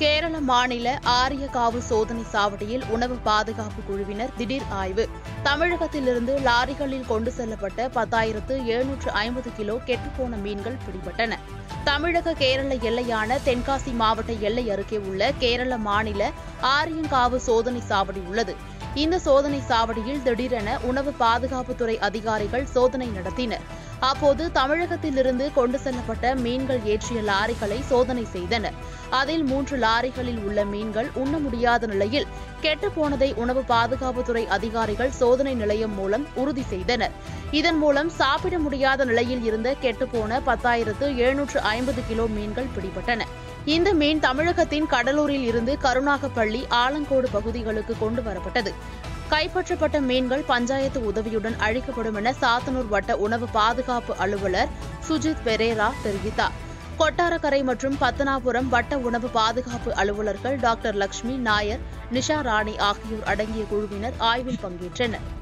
கேரள மாநில ஆரியகாவு சோதனை சாவடியில் உணவு பாதுகாப்பு குழுவினர் திடீர் ஆய்வு தமிழகத்திலிருந்து லாரிகளில் கொண்டு செல்லப்பட்ட பத்தாயிரத்து எழுநூற்று ஐம்பது கிலோ கெட்டுப்போன மீன்கள் பிடிபட்டன தமிழக கேரள எல்லையான தென்காசி மாவட்ட எல்லை அருகே உள்ள கேரள மாநில ஆரியங்காவு சோதனை சாவடி உள்ளது இந்த சோதனை சாவடியில் திடீரென உணவு பாதுகாப்புத்துறை அதிகாரிகள் சோதனை நடத்தினர் அப்போது தமிழகத்திலிருந்து கொண்டு செல்லப்பட்ட மீன்கள் ஏற்றிய லாரிகளை சோதனை செய்தனர் அதில் மூன்று லாரிகளில் உள்ள மீன்கள் உண்ண முடியாத நிலையில் கெட்டுப்போனதை உணவு பாதுகாப்புத்துறை அதிகாரிகள் சோதனை நிலையம் மூலம் உறுதி செய்தனர் இதன் மூலம் சாப்பிட முடியாத நிலையில் இருந்த கெட்டுப்போன பத்தாயிரத்து எழுநூற்று ஐம்பது கிலோ மீன்கள் பிடிபட்டன இந்த மீன் தமிழகத்தின் கடலூரில் இருந்து கருணாகப்பள்ளி ஆலங்கோடு பகுதிகளுக்கு கொண்டு வரப்பட்டது கைப்பற்றப்பட்ட மீன்கள் பஞ்சாயத்து உதவியுடன் அழிக்கப்படும் என சாத்தனூர் வட்ட உணவு பாதுகாப்பு அலுவலர் சுஜித் பெரேரா தெரிவித்தார் கொட்டாரக்கரை மற்றும் பத்தனாபுரம் வட்ட உணவு பாதுகாப்பு அலுவலர்கள் டாக்டர் லட்சுமி நாயர் நிஷா ராணி ஆகியோர் அடங்கிய குழுவினர் ஆய்வில் பங்கேற்றனர்